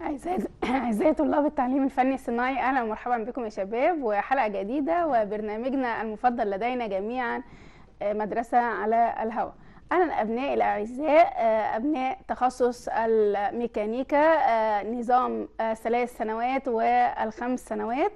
أعزائي أعزائي طلاب التعليم الفني الصناعي أهلا ومرحبا بكم يا شباب وحلقة جديدة وبرنامجنا المفضل لدينا جميعا آه، مدرسة على الهواء أهلا أبنائي الأعزاء آه، أبناء تخصص الميكانيكا آه، نظام آه، ثلاث سنوات والخمس سنوات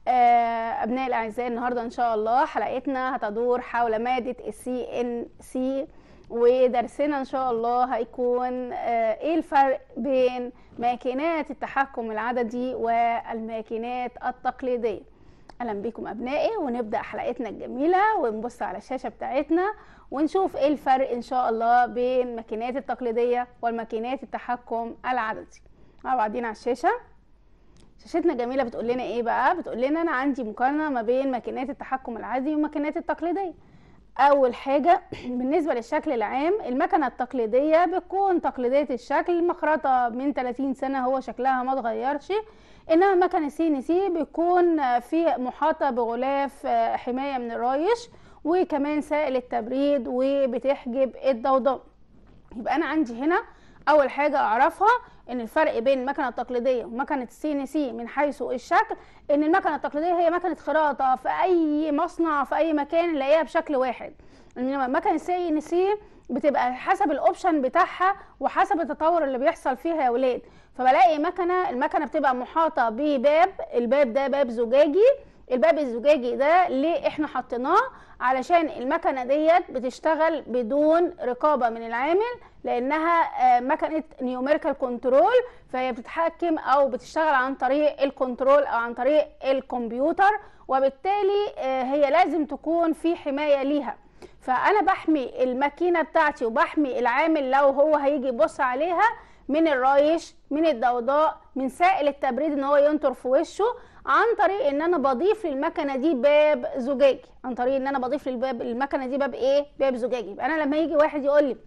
آه، أبنائي الأعزاء النهاردة إن شاء الله حلقتنا هتدور حول مادة السي إن سي ودرسنا ان شاء الله هيكون آه، ايه الفرق بين ماكينات التحكم العددي والماكينات التقليديه اهلا بكم ابنائي ونبدا حلقتنا الجميله ونبص على الشاشه بتاعتنا ونشوف ايه الفرق ان شاء الله بين الماكينات التقليديه والماكينات التحكم العددي مع بعضينا على الشاشه شاشتنا جميله بتقول لنا ايه بقى بتقول لنا انا عندي مقارنه ما بين ماكينات التحكم العادي والماكينات التقليديه اول حاجه بالنسبه للشكل العام المكنه التقليديه بتكون تقليديه الشكل مخرطه من 30 سنه هو شكلها ما اتغيرش انما مكنه سي ان سي بيكون في محاطه بغلاف حمايه من الرايش وكمان سائل التبريد وبتحجب الضوضاء يبقى انا عندي هنا اول حاجه اعرفها ان الفرق بين المكنه التقليديه ومكنه السي ان سي من حيث الشكل ان المكنه التقليديه هي مكنه خراطه في اي مصنع في اي مكان نلاقيها بشكل واحد انما مكنه السي ان سي بتبقى حسب الاوبشن بتاعها وحسب التطور اللي بيحصل فيها يا ولاد فبلاقي مكنه المكنه بتبقى محاطه بباب الباب ده باب زجاجي الباب الزجاجي ده ليه احنا حطيناه علشان المكنه ديت بتشتغل بدون رقابه من العامل لانها آه، مكنه نيوميريكال كنترول فهي بتتحكم او بتشتغل عن طريق الكنترول او عن طريق الكمبيوتر وبالتالي آه، هي لازم تكون في حمايه ليها فانا بحمي الماكينه بتاعتي وبحمي العامل لو هو هيجي يبص عليها من الرايش من الضوضاء من سائل التبريد ان هو ينطر في وشه عن طريق ان انا بضيف للمكنه دي باب زجاجي عن طريق ان انا بضيف للباب المكنه دي باب ايه باب زجاجي يبقى انا لما يجي واحد يقول لي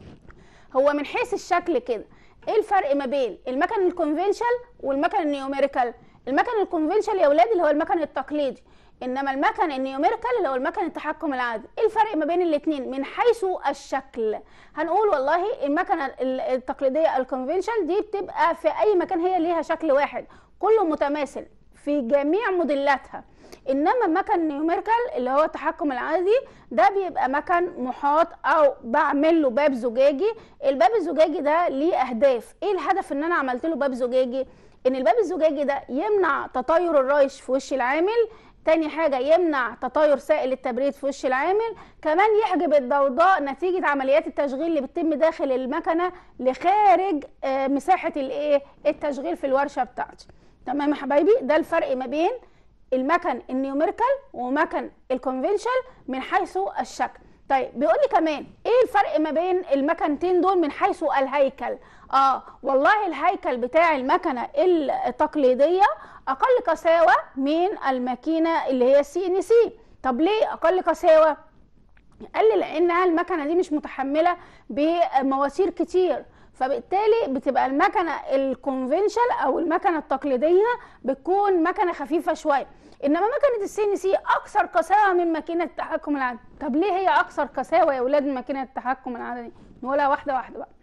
هو من حيث الشكل كده ايه الفرق ما بين المكن الكونفنشال والمكن النيوميريكال المكن الكونفنشال يا اولاد اللي هو المكن التقليدي انما المكن النيوميريكال اللي هو المكن التحكم العادي ايه الفرق ما بين الاثنين من حيث الشكل هنقول والله المكنه ال- التقليديه الكونفنشال دي بتبقى في اي مكان هي ليها شكل واحد كله متماثل في جميع موديلاتها انما مكن نيوميريكال اللي هو التحكم العادي ده بيبقى مكن محاط او بعمل له باب زجاجي الباب الزجاجي ده ليه اهداف ايه الهدف ان انا عملت له باب زجاجي ان الباب الزجاجي ده يمنع تطاير الرايش في وش العامل تاني حاجة يمنع تطاير سائل التبريد في وش العامل كمان يحجب الضوضاء نتيجة عمليات التشغيل اللي بتتم داخل المكنة لخارج آه، مساحة الايه التشغيل في الورشة بتاعتي تمام يا حبايبي ده الفرق ما بين المكن النيوميريكال ومكن الكونفنشال من حيث الشكل طيب بيقول لي كمان ايه الفرق ما بين المكنتين دول من حيث الهيكل اه والله الهيكل بتاع المكنه التقليديه اقل قساوه من الماكينه اللي هي سي ان سي طب ليه اقل قساوه قال لي لانها المكنه دي مش متحمله بمواسير كتير فبالتالي بتبقى المكنه الكونفنشال او المكنه التقليديه بتكون مكنه خفيفه شويه انما مكنه السي ان سي اكثر قساوه من ماكينه التحكم العادي طب ليه هي اكثر قساوه يا اولاد من ماكينه التحكم العادي نقولها واحده واحده بقى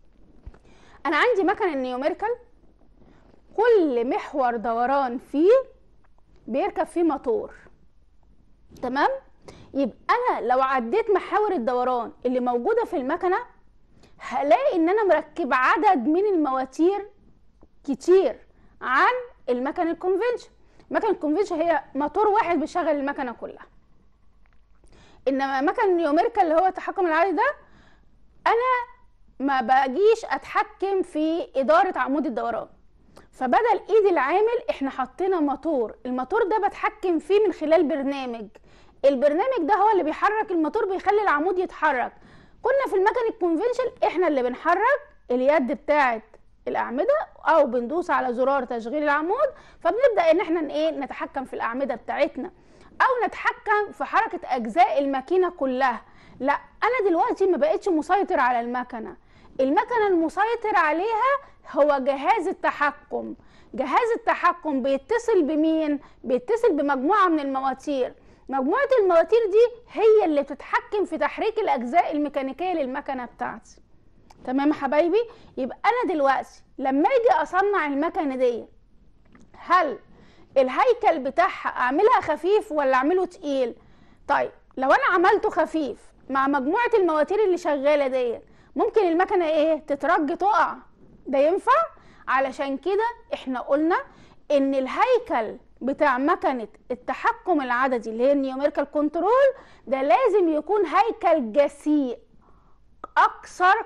انا عندي مكنه النيوميريكال كل محور دوران فيه بيركب فيه موتور تمام يبقى انا لو عديت محاور الدوران اللي موجوده في المكنه هلاقي ان انا مركب عدد من المواتير كتير عن المكن الكونفنشن المكن الكونفنشن هي موتور واحد بيشغل المكنه كلها انما مكن النيوميريكال اللي هو التحكم العادي ده انا ما باجيش اتحكم في اداره عمود الدوران فبدل ايد العامل احنا حطينا موتور الموتور ده بتحكم فيه من خلال برنامج البرنامج ده هو اللي بيحرك الموتور بيخلي العمود يتحرك كنا في المكن الكونفنشال احنا اللي بنحرك اليد بتاعه الاعمده او بندوس على زرار تشغيل العمود فبنبدا ان احنا ايه نتحكم في الاعمده بتاعتنا او نتحكم في حركه اجزاء الماكينه كلها لا انا دلوقتي ما بقتش مسيطر على المكنه المكنه المسيطر عليها هو جهاز التحكم جهاز التحكم بيتصل بمين بيتصل بمجموعه من المواتير مجموعه المواتير دي هي اللي بتتحكم في تحريك الاجزاء الميكانيكيه للمكنه بتاعتي تمام يا حبايبي يبقى انا دلوقتي لما اجي اصنع المكنه دي هل الهيكل بتاعها اعملها خفيف ولا اعمله تقيل طيب لو انا عملته خفيف مع مجموعه المواتير اللي شغاله دي ممكن المكنه ايه تترج تقع ده ينفع علشان كده احنا قلنا ان الهيكل بتاع مكنه التحكم العددي اللي هي النيوميريكال كنترول ده لازم يكون هيكل جسيء اكثر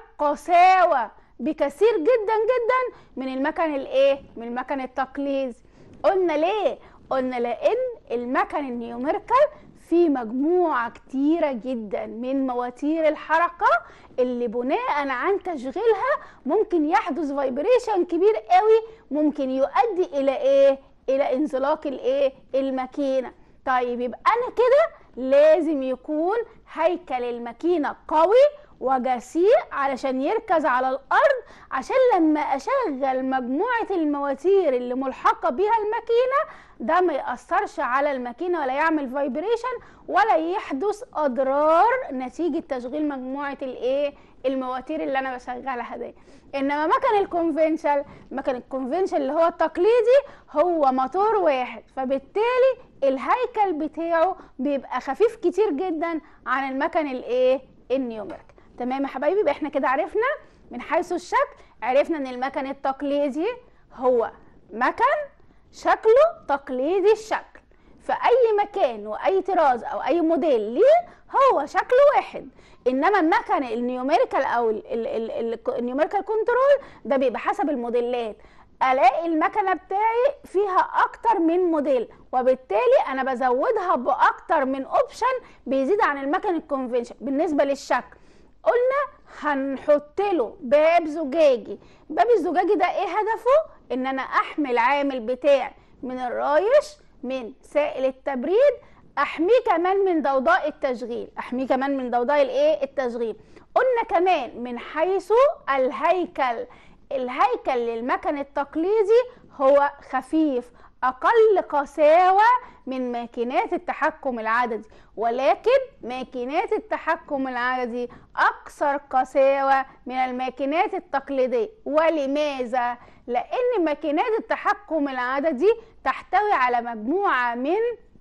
قساوه بكثير جدا جدا من المكن الايه من المكن التقليدي قلنا ليه قلنا لان المكن النيوميريكال في مجموعة كتيرة جدا من مواتير الحركة اللي بناء عن تشغيلها ممكن يحدث فايبريشن كبير قوي ممكن يؤدي الى ايه الى انزلاق الايه الماكينة طيب يبقى انا كده لازم يكون هيكل الماكينة قوي وجسيء علشان يركز على الارض عشان لما اشغل مجموعه المواتير اللي ملحقه بيها الماكينه ده ما ياثرش على الماكينه ولا يعمل فايبريشن ولا يحدث اضرار نتيجه تشغيل مجموعه الايه المواتير اللي انا بشغلها دي انما مكن الكونفنشال مكن الكونفنشال اللي هو التقليدي هو موتور واحد فبالتالي الهيكل بتاعه بيبقى خفيف كتير جدا عن المكن الايه النيوميريك تمام يا حبايبي يبقى احنا كده عرفنا من حيث الشكل عرفنا ان المكن التقليدي هو مكن شكله تقليدي الشكل في اي مكان واي طراز او اي موديل ليه هو شكله واحد انما المكن النيوميريكال او النيوميريكال كنترول ده بيبقى حسب الموديلات الاقي المكنه بتاعي فيها اكتر من موديل وبالتالي انا بزودها باكتر من اوبشن بيزيد عن المكن الكونفنشن بالنسبه للشكل قلنا هنحط له باب زجاجي باب الزجاجي ده ايه هدفه ان انا احمي العامل بتاعي من الرايش من سائل التبريد احميه كمان من ضوضاء التشغيل احميه كمان من ضوضاء الايه التشغيل قلنا كمان من حيث الهيكل الهيكل للمكن التقليدي هو خفيف اقل قساوه من ماكينات التحكم العددي ولكن ماكينات التحكم العددي اكثر قساوه من الماكينات التقليديه ولماذا لان ماكينات التحكم العددي تحتوي على مجموعه من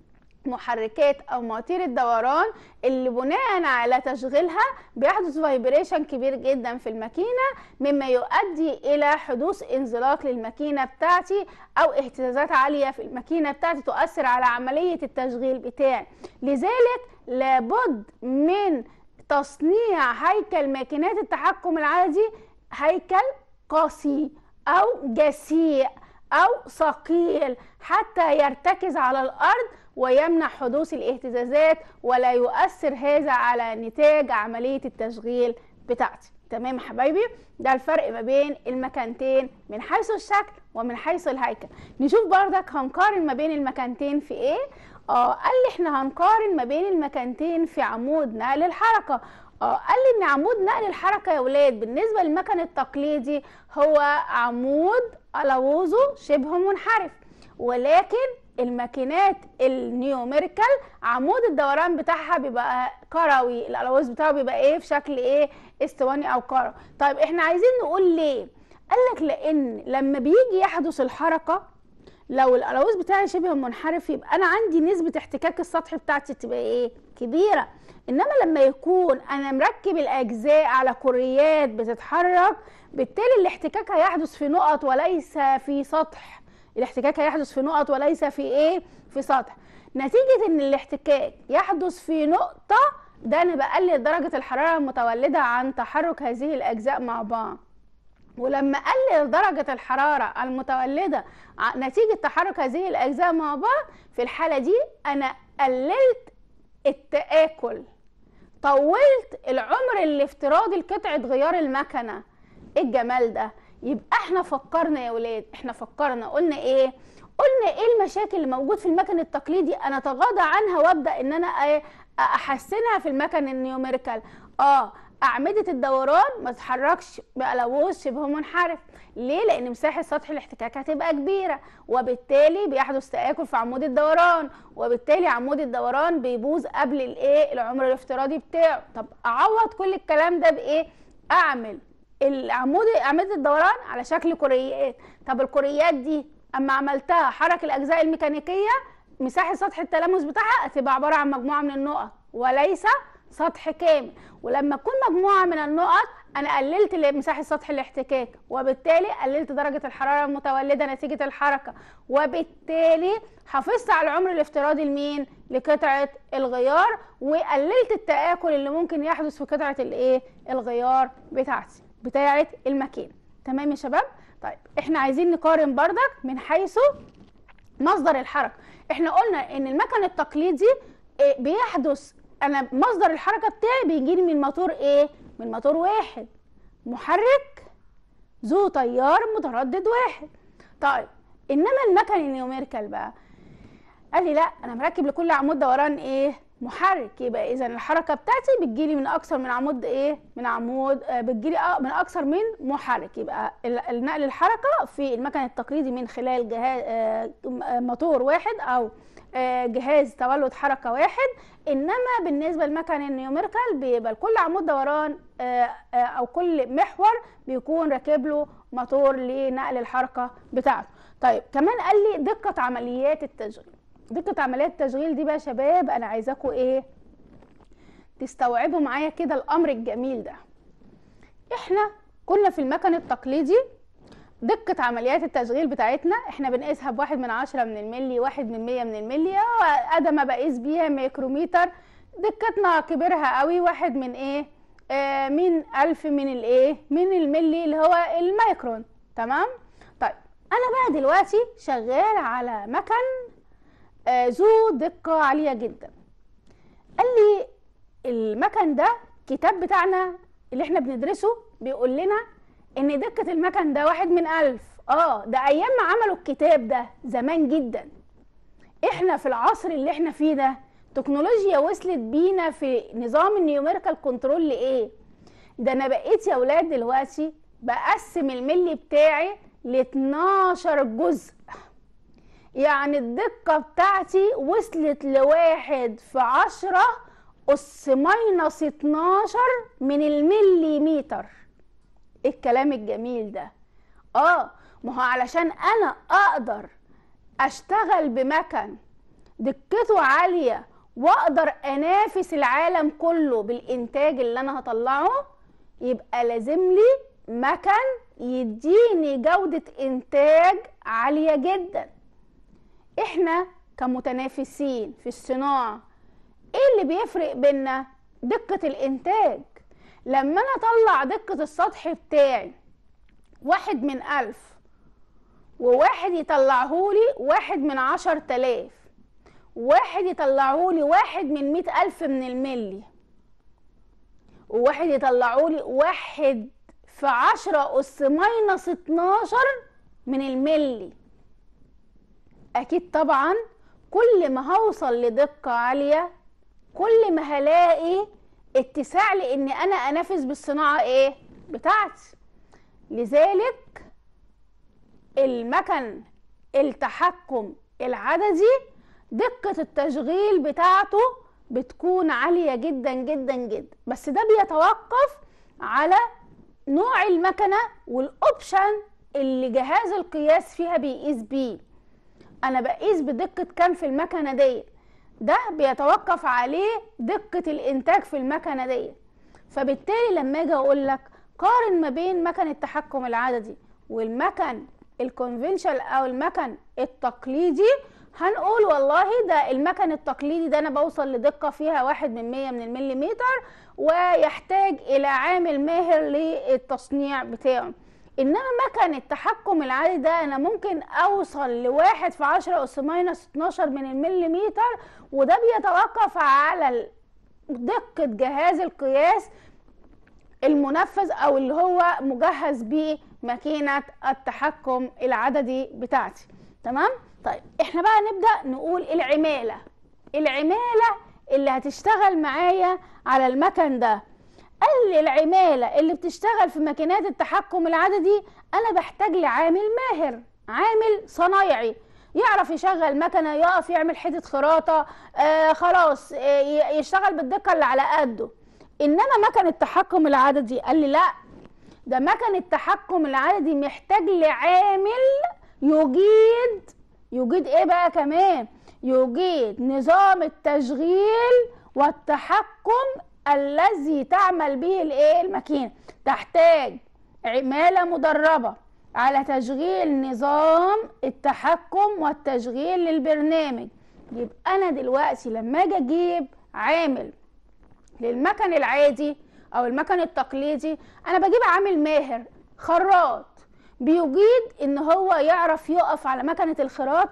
محركات او مواتير الدوران اللي بناء على تشغيلها بيحدث فايبريشن كبير جدا في الماكينه مما يؤدي الى حدوث انزلاق للماكينه بتاعتي او اهتزازات عاليه في الماكينه بتاعتي تؤثر على عمليه التشغيل بتاعي لذلك لابد من تصنيع هيكل ماكينات التحكم العادي هيكل قاسي او جسيء او ثقيل حتى يرتكز على الارض ويمنع حدوث الاهتزازات ولا يؤثر هذا على نتاج عمليه التشغيل بتاعتي تمام يا حبايبي ده الفرق ما بين المكانتين من حيث الشكل ومن حيث الهيكل نشوف بردك هنقارن ما بين المكانتين في ايه اه قال لي احنا هنقارن ما بين المكانتين في عمود نقل الحركه اه قال لي ان عمود نقل الحركه يا ولاد بالنسبه للمكن التقليدي هو عمود الوزه شبه منحرف ولكن الماكينات النيوميريكال عمود الدوران بتاعها بيبقى كروي الالواز بتاعه بيبقى ايه في شكل ايه اسطواني او كروي طيب احنا عايزين نقول ليه قال لك لان لما بيجي يحدث الحركه لو الالواز بتاعي شبه منحرف يبقى انا عندي نسبه احتكاك السطح بتاعتي تبقى ايه كبيره انما لما يكون انا مركب الاجزاء على كريات بتتحرك بالتالي الاحتكاك هيحدث في نقط وليس في سطح الاحتكاك هيحدث في نقط وليس في ايه في سطح نتيجة ان الاحتكاك يحدث في نقطة ده انا بقلل درجة الحرارة المتولدة عن تحرك هذه الاجزاء مع بعض ولما اقلل درجة الحرارة المتولدة نتيجة تحرك هذه الاجزاء مع بعض في الحالة دي انا قللت التآكل طولت العمر الافتراضي لقطعة غيار المكنة ايه الجمال ده يبقى احنا فكرنا يا ولاد احنا فكرنا قلنا ايه قلنا ايه المشاكل اللي موجود في المكن التقليدي انا اتغاضى عنها وابدا ان انا احسنها في المكن النيوميريكال اه أعمدة الدوران ما تتحركش بألوز شبه منحرف ليه؟ لأن مساحة سطح الاحتكاك هتبقى كبيرة وبالتالي بيحدث تآكل في عمود الدوران وبالتالي عمود الدوران بيبوظ قبل الايه؟ العمر الافتراضي بتاعه طب أعوض كل الكلام ده بإيه؟ أعمل العمود اعمده الدوران على شكل كريات طب الكريات دي اما عملتها حرك الاجزاء الميكانيكيه مساحه سطح التلامس بتاعها هتبقى عباره عن مجموعه من النقط وليس سطح كامل ولما تكون مجموعه من النقط انا قللت مساحه سطح الاحتكاك وبالتالي قللت درجه الحراره المتولده نتيجه الحركه وبالتالي حافظت على العمر الافتراضي لمين لقطعه الغيار وقللت التاكل اللي ممكن يحدث في قطعه الايه الغيار بتاعتي بتاعه الماكينه تمام يا شباب طيب احنا عايزين نقارن بردك من حيث مصدر الحركه احنا قلنا ان المكن التقليدي إيه، بيحدث انا مصدر الحركه بتاعي بيجي لي من موتور ايه من موتور واحد محرك ذو تيار متردد واحد طيب انما المكن النيوميركال بقى قال لي لا انا مركب لكل عمود دوران ايه محرك يبقى اذا الحركه بتاعتي بتجيلي من اكثر من عمود ايه من عمود آه بتجيلي آه من اكثر من محرك يبقى النقل الحركه في المكن التقليدي من خلال جهاز آه موتور واحد او آه جهاز تولد حركه واحد انما بالنسبه للمكن النيوميركال بيبقى كل عمود دوران آه آه او كل محور بيكون راكب له موتور لنقل الحركه بتاعته طيب كمان قال لي دقه عمليات التشغيل دقه عمليات التشغيل دي بقى يا شباب انا عايزاكم ايه تستوعبوا معايا كده الامر الجميل ده احنا كنا في المكن التقليدي دقة عمليات التشغيل بتاعتنا احنا بنقيسها بواحد من عشرة من الملي واحد من مية من الملي ادى ما بقيس بيها ميكروميتر دقتنا كبرها قوي واحد من ايه آه من الف من الايه من الملي اللي هو الميكرون تمام طيب انا بقى دلوقتي شغال على مكن آه ذو دقة عالية جدا قال لي المكن ده الكتاب بتاعنا اللي احنا بندرسه بيقول لنا ان دقة المكن ده واحد من الف اه ده ايام ما عملوا الكتاب ده زمان جدا احنا في العصر اللي احنا فيه ده تكنولوجيا وصلت بينا في نظام النيوميريكال كنترول لايه ده انا بقيت يا ولاد دلوقتي بقسم الملي بتاعي ل 12 جزء يعني الدقة بتاعتي وصلت لواحد في عشرة أس ماينس 12 من المليمتر الكلام الجميل ده اه ما هو علشان انا اقدر اشتغل بمكن دقته عاليه واقدر انافس العالم كله بالانتاج اللي انا هطلعه يبقى لازم لي مكن يديني جودة انتاج عالية جدا احنا كمتنافسين في الصناعة ايه اللي بيفرق بينا دقة الانتاج لما انا اطلع دقة السطح بتاعي واحد من الف وواحد يطلعهولي واحد من عشر تلاف واحد يطلعهولي واحد من مئة الف من الملي وواحد يطلعولي واحد في عشرة أس ماينس اتناشر من الملي أكيد طبعا كل ما هوصل لدقة عالية كل ما هلاقي اتساع لان انا انافس بالصناعه ايه بتاعتي لذلك المكن التحكم العددي دقة التشغيل بتاعته بتكون عالية جدا جدا جدا بس ده بيتوقف على نوع المكنة والاوبشن اللي جهاز القياس فيها بيقيس بيه انا بقيس بدقة كام في المكنة ديت ده بيتوقف عليه دقة الإنتاج في المكنة دي فبالتالي لما أجي أقول لك قارن ما بين مكن التحكم العددي والمكن الكونفنشال أو المكن التقليدي هنقول والله ده المكن التقليدي ده أنا بوصل لدقة فيها واحد من مية من المليمتر ويحتاج إلى عامل ماهر للتصنيع بتاعه انما مكن التحكم العادي ده انا ممكن اوصل لواحد في عشرة اس ماينس 12 من المليمتر وده بيتوقف على دقة جهاز القياس المنفذ او اللي هو مجهز بيه ماكينة التحكم العددي بتاعتي تمام طيب احنا بقى نبدأ نقول العمالة العمالة اللي هتشتغل معايا على المكن ده قال لي العمالة اللي بتشتغل في ماكينات التحكم العددي أنا بحتاج لعامل ماهر عامل صنايعي يعرف يشغل مكنة يقف يعمل حتة خراطة آه خلاص آه يشتغل بالدقة اللي على قده إنما مكن التحكم العددي قال لي لا ده مكن التحكم العادي محتاج لعامل يجيد يجيد ايه بقى كمان يجيد نظام التشغيل والتحكم الذي تعمل به الايه الماكينه تحتاج عماله مدربه على تشغيل نظام التحكم والتشغيل للبرنامج يبقى انا دلوقتي لما اجي اجيب عامل للمكن العادي او المكن التقليدي انا بجيب عامل ماهر خراط بيجيد ان هو يعرف يقف على مكنه الخراطه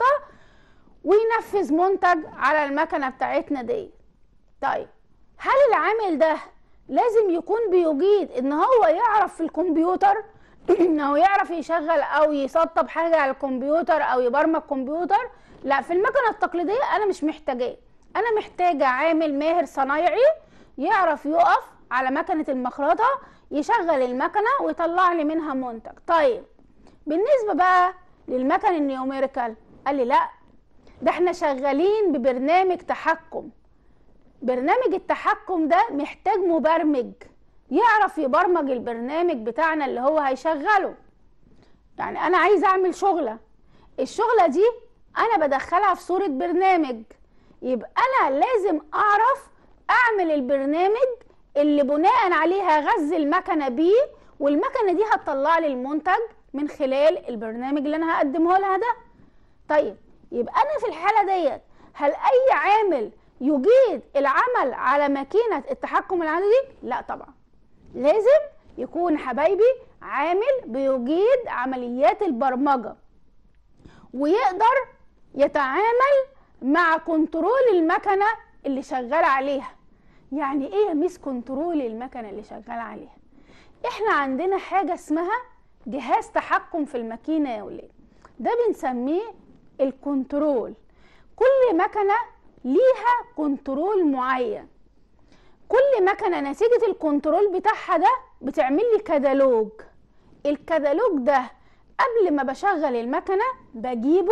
وينفذ منتج على المكنه بتاعتنا دي طيب هل العامل ده لازم يكون بيجيد ان هو يعرف في الكمبيوتر او يعرف يشغل او يسطب حاجه على الكمبيوتر او يبرمج كمبيوتر لا في المكنه التقليديه انا مش محتاجاه انا محتاجه عامل ماهر صنايعي يعرف يقف على مكنه المخرطه يشغل المكنه ويطلع لي منها منتج طيب بالنسبه بقى للمكن النيوميريكال قال لي لا ده احنا شغالين ببرنامج تحكم برنامج التحكم ده محتاج مبرمج يعرف يبرمج البرنامج بتاعنا اللي هو هيشغله يعني انا عايز اعمل شغله الشغله دي انا بدخلها في صوره برنامج يبقى انا لازم اعرف اعمل البرنامج اللي بناء عليه هغذي المكنه بيه والمكنه دي هتطلع لي المنتج من خلال البرنامج اللي انا هقدمه لها ده طيب يبقى انا في الحاله ديت هل اي عامل يجيد العمل على ماكينه التحكم العادي لا طبعا لازم يكون حبايبي عامل بيجيد عمليات البرمجه ويقدر يتعامل مع كنترول المكنه اللي شغال عليها يعني ايه يا ميس كنترول المكنه اللي شغال عليها احنا عندنا حاجه اسمها جهاز تحكم في الماكينه يا ولاد ده بنسميه الكنترول كل مكنه ليها كنترول معين كل مكنه نتيجه الكنترول بتاعها ده بتعمل لي كتالوج الكتالوج ده قبل ما بشغل المكنه بجيبه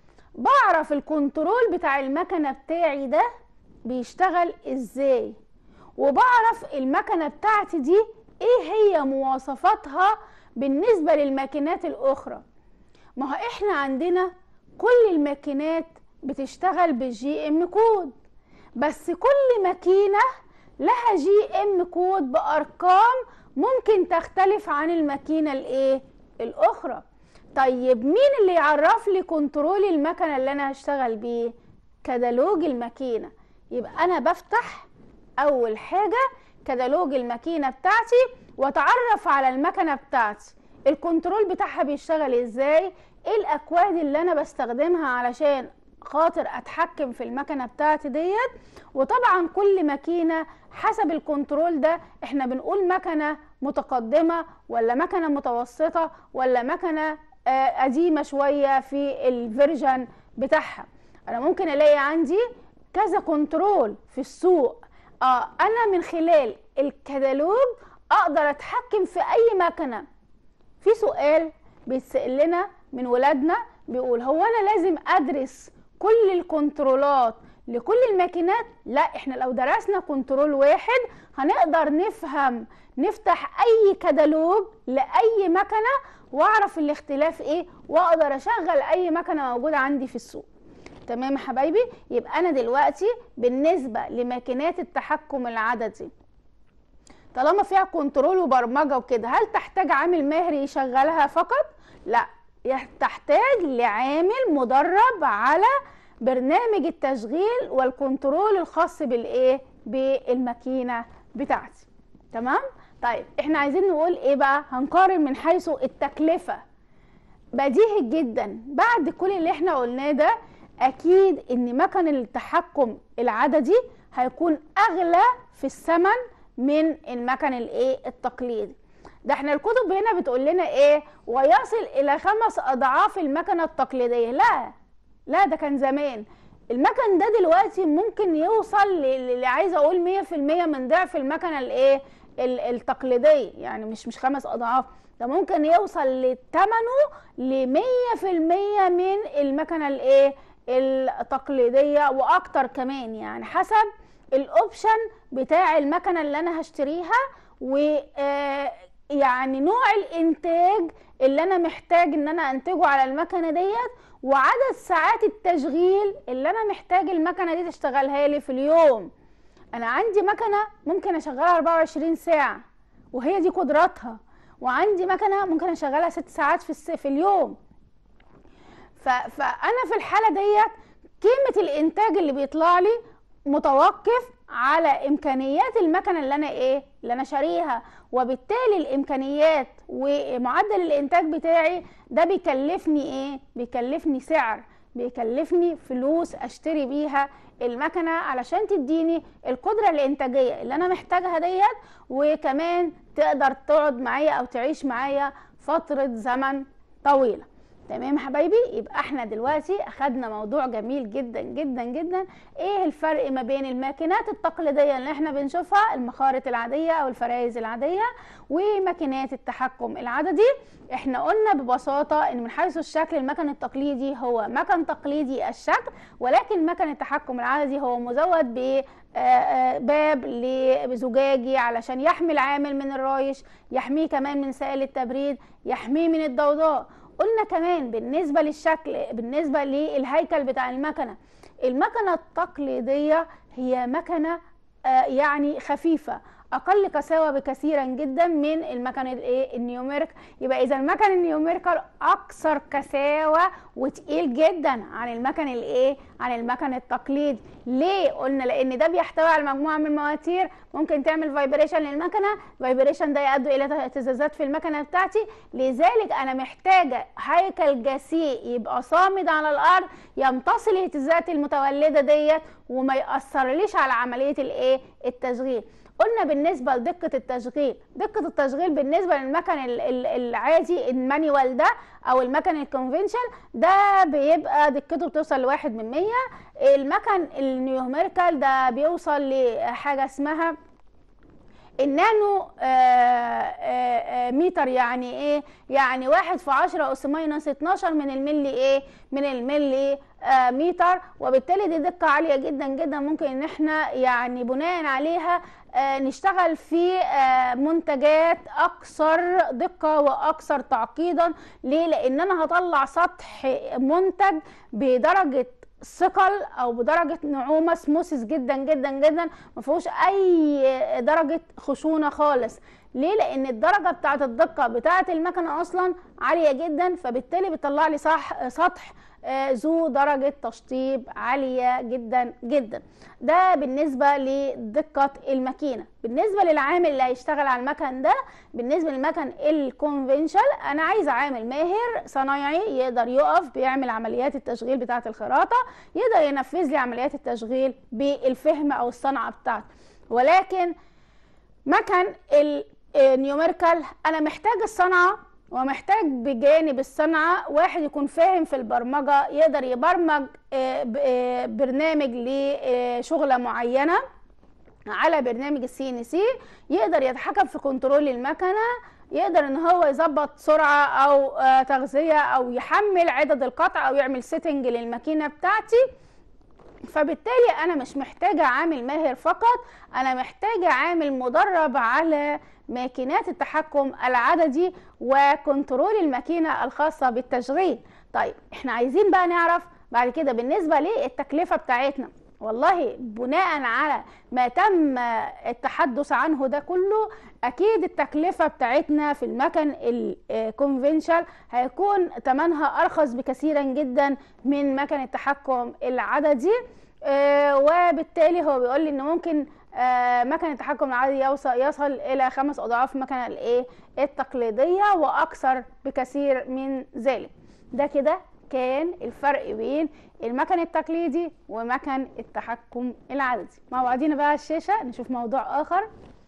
بعرف الكنترول بتاع المكنه بتاعي ده بيشتغل ازاي وبعرف المكنه بتاعتي دي ايه هي مواصفاتها بالنسبه للماكينات الاخرى ما هو احنا عندنا كل الماكينات بتشتغل بالجي ام كود بس كل ماكينه لها جي ام كود بارقام ممكن تختلف عن الماكينه الايه الاخرى طيب مين اللي يعرف لي كنترول المكنه اللي انا هشتغل بيه كتالوج الماكينه يبقى انا بفتح اول حاجه كتالوج الماكينه بتاعتي واتعرف على المكنه بتاعتي الكنترول بتاعها بيشتغل ازاي ايه الاكواد اللي انا بستخدمها علشان خاطر اتحكم في المكنه بتاعتي ديت وطبعا كل ماكينه حسب الكنترول ده احنا بنقول مكنه متقدمه ولا مكنه متوسطه ولا مكنه آه قديمه شويه في الفيرجن بتاعها انا ممكن الاقي عندي كذا كنترول في السوق اه انا من خلال الكتالوج اقدر اتحكم في اي مكنه في سؤال بيتسال لنا من ولادنا بيقول هو انا لازم ادرس كل الكنترولات لكل الماكينات لا احنا لو درسنا كنترول واحد هنقدر نفهم نفتح اي كتالوج لاي مكنه واعرف الاختلاف ايه واقدر اشغل اي مكنه موجوده عندي في السوق تمام يا حبايبي يبقى انا دلوقتي بالنسبه لماكينات التحكم العددي طالما فيها كنترول وبرمجه وكده هل تحتاج عامل ماهر يشغلها فقط لا تحتاج لعامل مدرب على برنامج التشغيل والكنترول الخاص بالايه بالماكينه بتاعتي تمام طيب احنا عايزين نقول ايه بقى هنقارن من حيث التكلفه بديهي جدا بعد كل اللي احنا قلناه ده اكيد ان مكن التحكم العددي هيكون اغلى في الثمن من المكن الايه التقليدي ده احنا الكتب هنا بتقول لنا ايه ويصل الى خمس اضعاف المكنه التقليديه لا لا ده كان زمان المكن ده دلوقتي ممكن يوصل اللي عايزه اقول 100% من ضعف المكنه الايه التقليديه يعني مش مش خمس اضعاف ده ممكن يوصل لثمنه ل 100% من المكنه الايه التقليديه واكتر كمان يعني حسب الاوبشن بتاع المكنه اللي انا هشتريها و يعني نوع الانتاج اللي انا محتاج ان انا انتجه على المكنه ديت وعدد ساعات التشغيل اللي انا محتاج المكنه دي تشتغلها لي في اليوم انا عندي مكنه ممكن اشغلها 24 ساعه وهي دي قدراتها وعندي مكنه ممكن اشغلها 6 ساعات في في اليوم فانا في الحاله ديت قيمه الانتاج اللي بيطلع لي متوقف على امكانيات المكنه اللي انا ايه اللي انا شاريها وبالتالي الامكانيات ومعدل الانتاج بتاعي ده بيكلفني ايه بيكلفني سعر بيكلفني فلوس اشتري بيها المكنه علشان تديني القدره الانتاجيه اللي انا محتاجها ديت وكمان تقدر تقعد معايا او تعيش معايا فتره زمن طويله تمام يا حبايبي يبقى احنا دلوقتي اخدنا موضوع جميل جدا جدا جدا ايه الفرق ما بين الماكينات التقليديه اللي احنا بنشوفها المخارط العاديه او الفرايز العاديه وماكينات التحكم العددي احنا قلنا ببساطه ان من حيث الشكل المكن التقليدي هو مكن تقليدي الشكل ولكن مكن التحكم العددي هو مزود ب آه، آه، باب لزجاجي علشان يحمي العامل من الرايش يحميه كمان من سائل التبريد يحميه من الضوضاء قلنا كمان بالنسبة للشكل بالنسبة للهيكل بتاع المكنة المكنة التقليدية هي مكنة آه، يعني خفيفة اقل كثافه بكثيرا جدا من المكن الايه النيوميريك يبقى اذا المكن النيوميريكال اكثر كثافه وتقيل جدا عن المكن الايه عن المكن التقليدي ليه قلنا لان ده بيحتوي على مجموعه من المواتير ممكن تعمل فايبريشن للمكنه فايبريشن ده يؤدي الى اهتزازات في المكنه بتاعتي لذلك انا محتاجه هيكل جسيء يبقى صامد على الارض يمتص الاهتزازات المتولده ديت وما ياثرليش على عمليه الايه التشغيل قلنا بالنسبه لدقه التشغيل دقه التشغيل بالنسبه للمكن العادي المانيوال ده او المكن الكونفنشن ده بيبقى دقته بتوصل لواحد من مية المكن النيوميريكال ده بيوصل لحاجه اسمها النانو آآ آه، آآ آه، متر يعني ايه يعني واحد في عشرة اس ماينس 12 من الملي ايه من الملي آه متر وبالتالي دي دقة عالية جدا جدا ممكن ان احنا يعني بناء عليها آه نشتغل في آه منتجات اكثر دقة واكثر تعقيدا ليه لان انا هطلع سطح منتج بدرجة ثقل او بدرجه نعومه سموسس جدا جدا جدا ما فيهوش اي درجه خشونه خالص ليه لان الدرجه بتاعه الدقه بتاعه المكنه اصلا عاليه جدا فبالتالي بتطلع لي صح سطح آه، ذو درجة تشطيب عالية جدا جدا ده بالنسبة لدقة الماكينة بالنسبة للعامل اللي هيشتغل على المكن ده بالنسبة للمكن الكونفنشال أنا عايزة عامل ماهر صنايعي يقدر يقف بيعمل عمليات التشغيل بتاعة الخراطة يقدر ينفذ لي عمليات التشغيل بالفهم أو الصنعة بتاعته ولكن مكن النيوميركال أنا محتاج الصنعة ومحتاج بجانب الصنعة واحد يكون فاهم في البرمجة يقدر يبرمج آه، آه، برنامج لشغلة معينة على برنامج السي ان سي يقدر يتحكم في كنترول المكنة يقدر ان هو يظبط سرعة او آه، تغذية او يحمل عدد القطع او يعمل سيتنج للماكينة بتاعتي فبالتالي انا مش محتاجه عامل ماهر فقط انا محتاجه عامل مدرب على ماكينات التحكم العددي وكنترول الماكينه الخاصه بالتشغيل طيب احنا عايزين بقى نعرف بعد كده بالنسبه للتكلفه بتاعتنا والله بناء على ما تم التحدث عنه ده كله اكيد التكلفه بتاعتنا في المكن الكونفنشال هيكون ثمنها ارخص بكثيرا جدا من مكن التحكم العددي آه، وبالتالي هو بيقول لي ان ممكن آه، مكن التحكم العادي يوصل يصل الى خمس اضعاف المكنه الايه التقليديه واكثر بكثير من ذلك ده كده كان الفرق بين المكن التقليدي ومكن التحكم العددي مع بعضينا بقى الشاشه نشوف موضوع اخر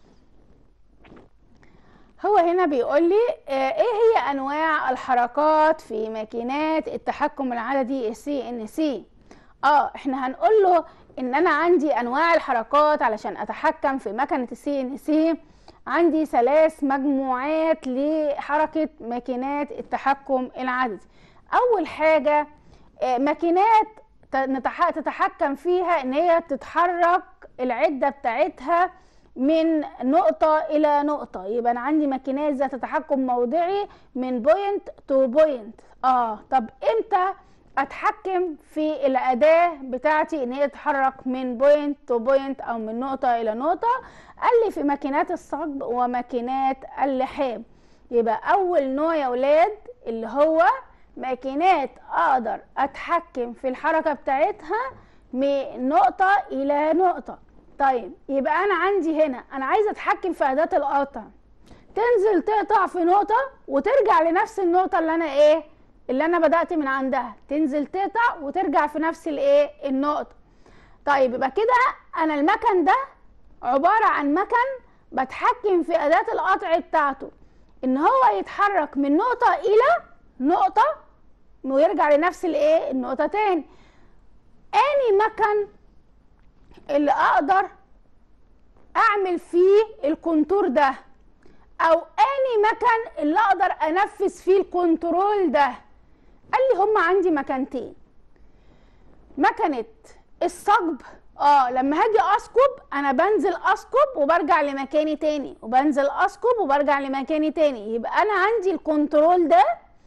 هو هنا بيقول لي آه، ايه هي انواع الحركات في ماكينات التحكم العددي السي ان سي اه احنا هنقول له ان انا عندي انواع الحركات علشان اتحكم في مكنه السي ان سي عندي ثلاث مجموعات لحركه ماكينات التحكم العددي اول حاجه آه، ماكينات تتحكم فيها ان هي تتحرك العده بتاعتها من نقطة إلى نقطة يبقى أنا عندي ماكينات ذات تحكم موضعي من بوينت تو بوينت اه طب امتى اتحكم في الاداه بتاعتي ان هي تتحرك من بوينت تو بوينت او من نقطه الى نقطه قال لي في ماكينات الصقب وماكينات اللحام يبقى اول نوع يا ولاد اللي هو ماكينات اقدر اتحكم في الحركه بتاعتها من نقطه الى نقطه طيب يبقى انا عندي هنا انا عايزه اتحكم في اداه القطع تنزل تقطع في نقطه وترجع لنفس النقطه اللي انا ايه اللي انا بدات من عندها تنزل تقطع وترجع في نفس الايه النقطه طيب يبقى كده انا المكن ده عباره عن مكن بتحكم في اداه القطع بتاعته ان هو يتحرك من نقطه الى نقطه ويرجع لنفس الايه النقطه تاني اني مكن اللي اقدر اعمل فيه الكونتور ده او اني مكان اللي اقدر انفذ فيه الكنترول ده قال لي هم عندي مكانتين مكنه الصقب اه لما هاجي اسكب انا بنزل اسكب وبرجع لمكاني تاني وبنزل اسكب وبرجع لمكاني تاني يبقى انا عندي الكنترول ده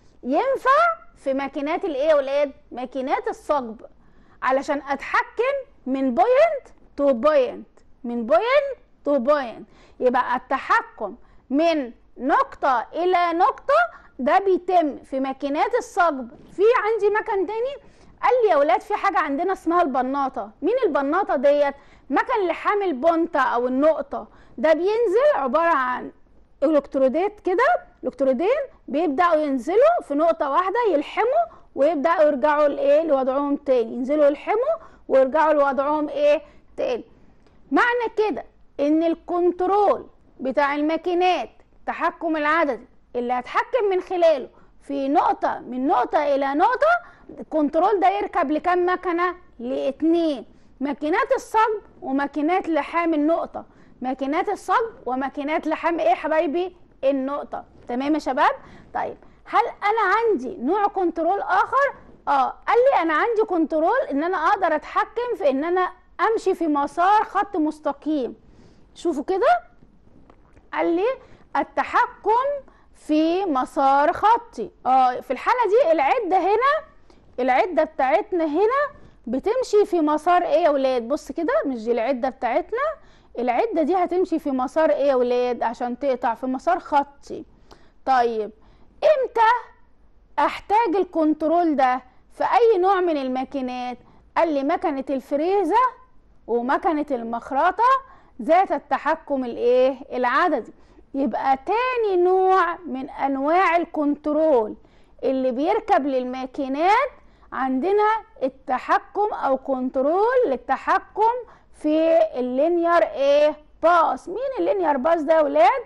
ينفع في ماكينات الايه يا ولاد ماكينات الصقب علشان اتحكم من بوينت تو بوينت من بوينت تو بوينت يبقى التحكم من نقطة إلى نقطة ده بيتم في ماكينات الصقب في عندي مكن تاني قال لي يا ولاد في حاجة عندنا اسمها البناطة مين البناطة ديت مكن اللي حامل بنطة أو النقطة ده بينزل عبارة عن الكترودات كده الكترودين بيبدأوا ينزلوا في نقطة واحدة يلحموا ويبدأوا يرجعوا لإيه لوضعهم تاني ينزلوا يلحموا ويرجعوا لوضعهم إيه تاني معنى كده إن الكنترول بتاع الماكينات التحكم العددي اللي هتحكم من خلاله في نقطة من نقطة إلى نقطة الكنترول ده يركب لكام مكنة؟ لاتنين ماكينات الصب وماكينات لحام النقطة ماكينات الصب وماكينات لحام ايه يا حبايبي؟ النقطة تمام يا شباب؟ طيب هل أنا عندي نوع كنترول آخر؟ اه قال لي أنا عندي كنترول إن أنا أقدر أتحكم في إن أنا أمشي في مسار خط مستقيم شوفوا كده قال لي التحكم في مسار خطي اه في الحاله دي العده هنا العده بتاعتنا هنا بتمشي في مسار ايه يا ولاد بص كده مش دي العده بتاعتنا العده دي هتمشي في مسار ايه يا ولاد عشان تقطع في مسار خطي طيب امتى احتاج الكنترول ده في اي نوع من الماكينات قال لي مكنه الفريزه ومكنه المخرطه ذات التحكم الايه العددي يبقى تاني نوع من انواع الكنترول اللي بيركب للماكينات عندنا التحكم او كنترول للتحكم في اللينير ايه باس مين اللينير باس ده يا ولاد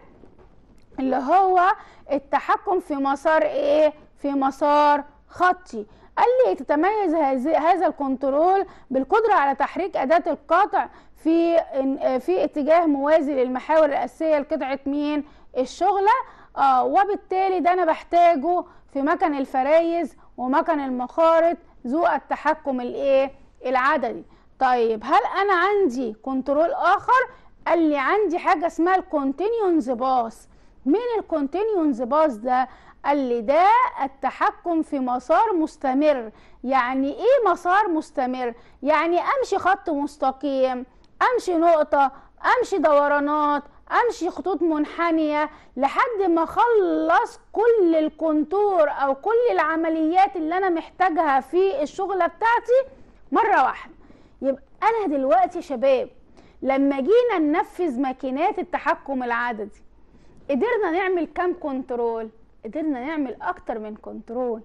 اللي هو التحكم في مسار ايه في مسار خطي قال لي تتميز هذا الكنترول بالقدرة على تحريك أداة القطع في في اتجاه موازي للمحاور الأساسية لقطعة مين؟ الشغلة آه وبالتالي ده أنا بحتاجه في مكن الفرايز ومكن المخارط ذو التحكم الايه؟ العددي. طيب هل أنا عندي كنترول آخر؟ قال لي عندي حاجة اسمها الكونتينيونز باس. مين الكونتينيونز باس ده؟ قال لي ده التحكم في مسار مستمر يعني ايه مسار مستمر يعني امشي خط مستقيم امشي نقطة امشي دورانات امشي خطوط منحنية لحد ما اخلص كل الكونتور او كل العمليات اللي انا محتاجها في الشغلة بتاعتي مرة واحدة يبقى انا دلوقتي شباب لما جينا ننفذ ماكينات التحكم العددي قدرنا نعمل كام كنترول قدرنا نعمل اكتر من كنترول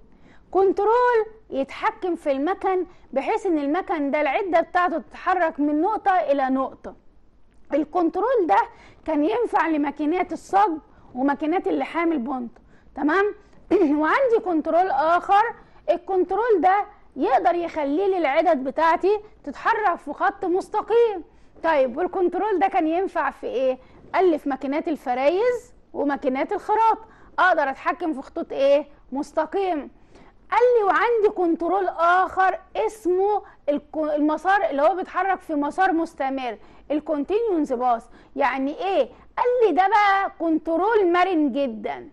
كنترول يتحكم في المكن بحيث ان المكن ده العده بتاعته تتحرك من نقطه الى نقطه الكنترول ده كان ينفع لماكينات الصب وماكينات اللحام البنط تمام وعندي كنترول اخر الكنترول ده يقدر يخلي لي العدد بتاعتي تتحرك في خط مستقيم طيب والكنترول ده كان ينفع في ايه قال لي في ماكينات الفرايز وماكينات الخراط اقدر اتحكم في خطوط ايه مستقيم قال لي وعندي كنترول اخر اسمه المسار اللي هو بيتحرك في مسار مستمر الكونتينيونز باص يعني ايه قال لي ده بقى كنترول مرن جدا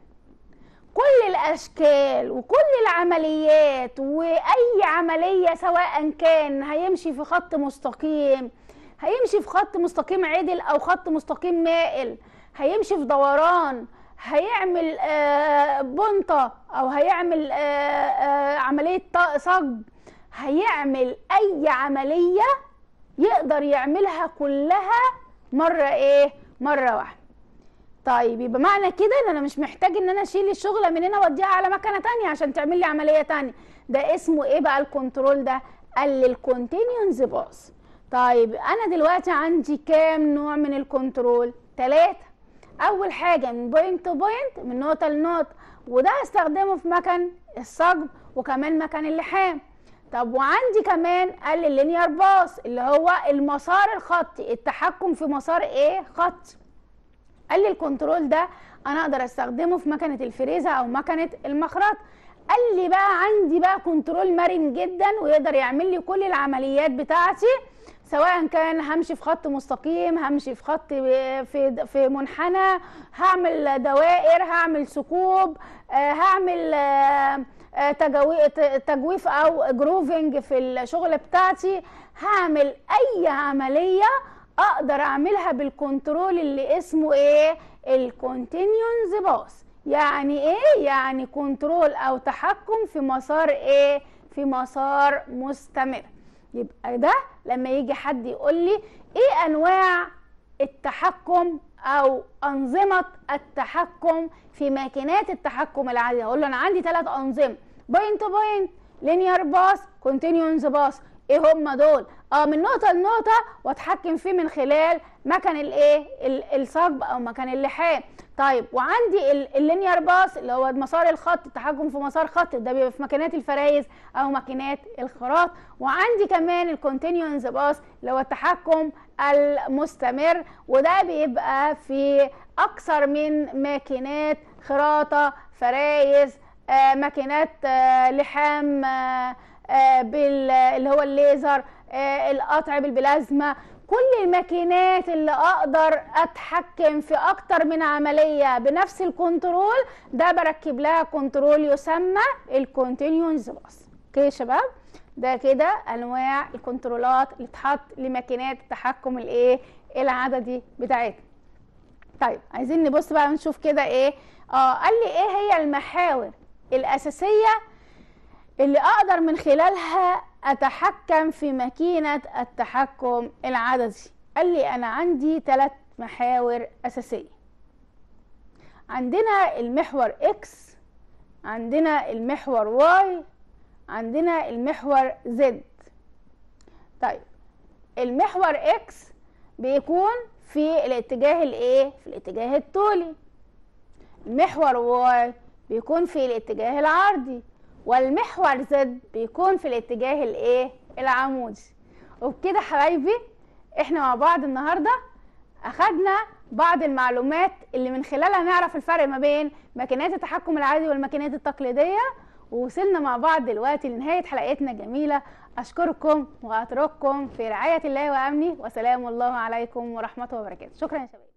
كل الاشكال وكل العمليات واي عمليه سواء كان هيمشي في خط مستقيم هيمشي في خط مستقيم عدل او خط مستقيم مائل هيمشي في دوران هيعمل آه، بنطة او هيعمل آه، آه، عملية صج هيعمل اي عملية يقدر يعملها كلها مرة ايه مرة واحدة طيب يبقى معنى كده ان انا مش محتاج ان انا اشيل الشغله من هنا واديها على مكنه تانية عشان تعمل لي عمليه تانية ده اسمه ايه بقى الكنترول ده قال لي الكونتينيونز باص طيب انا دلوقتي عندي كام نوع من الكنترول ثلاثه اول حاجه من بوينت تو بوينت من نقطه لنقطه وده هستخدمه في مكن الصجب وكمان مكن اللحام طب وعندي كمان قال اللينير باص اللي هو المسار الخطي التحكم في مسار ايه خط قال لي الكنترول ده انا اقدر استخدمه في مكنه الفريزه او مكنه المخرط قال لي بقى عندي بقى كنترول مرن جدا ويقدر يعمل لي كل العمليات بتاعتي سواء كان همشي في خط مستقيم همشي في خط في في منحنى هعمل دوائر هعمل ثقوب آه، هعمل آه، آه، تجويف او جروفنج في الشغل بتاعتي هعمل اي عمليه اقدر اعملها بالكنترول اللي اسمه ايه الكونتينيونز باص يعني ايه يعني كنترول او تحكم في مسار ايه في مسار مستمر يبقى ده لما يجي حد يقول لي ايه انواع التحكم او انظمه التحكم في ماكينات التحكم العاديه اقول له انا عندي ثلاث انظمه بوينت تو بوينت لينير باس كونتينيونز باس ايه هم دول اه من نقطه لنقطه واتحكم فيه من خلال مكن الايه الصجب او مكن اللحام طيب وعندي اللينير باس اللي هو مسار الخط التحكم في مسار خط ده بيبقى في ماكينات الفرايز او ماكينات الخراط وعندي كمان الكونتينيونز باس اللي هو التحكم المستمر وده بيبقى في اكثر من ماكينات خراطه فرايز آه ماكينات آه لحام آه آه بال اللي هو الليزر آه القطع بالبلازما كل الماكينات اللي اقدر اتحكم في اكتر من عمليه بنفس الكنترول ده بركب لها كنترول يسمى الكونتينيونز باص اوكي يا شباب ده كده انواع الكنترولات اللي اتحط لماكينات التحكم الايه العددي بتاعتنا طيب عايزين نبص بقى ونشوف كده ايه اه قال لي ايه هي المحاور الاساسيه اللي اقدر من خلالها اتحكم في ماكينة التحكم العددي قال لي انا عندي ثلاث محاور اساسية عندنا المحور اكس عندنا المحور واي عندنا المحور زد طيب المحور اكس بيكون في الاتجاه الايه في الاتجاه الطولي المحور واي بيكون في الاتجاه العرضي والمحور زد بيكون في الاتجاه الايه العمودي وبكده حبايبي احنا مع بعض النهارده اخدنا بعض المعلومات اللي من خلالها نعرف الفرق ما بين ماكينات التحكم العادي والماكينات التقليديه ووصلنا مع بعض دلوقتي لنهايه حلقتنا الجميله اشكركم واترككم في رعايه الله وامنه وسلام الله عليكم ورحمته وبركاته شكرا يا شباب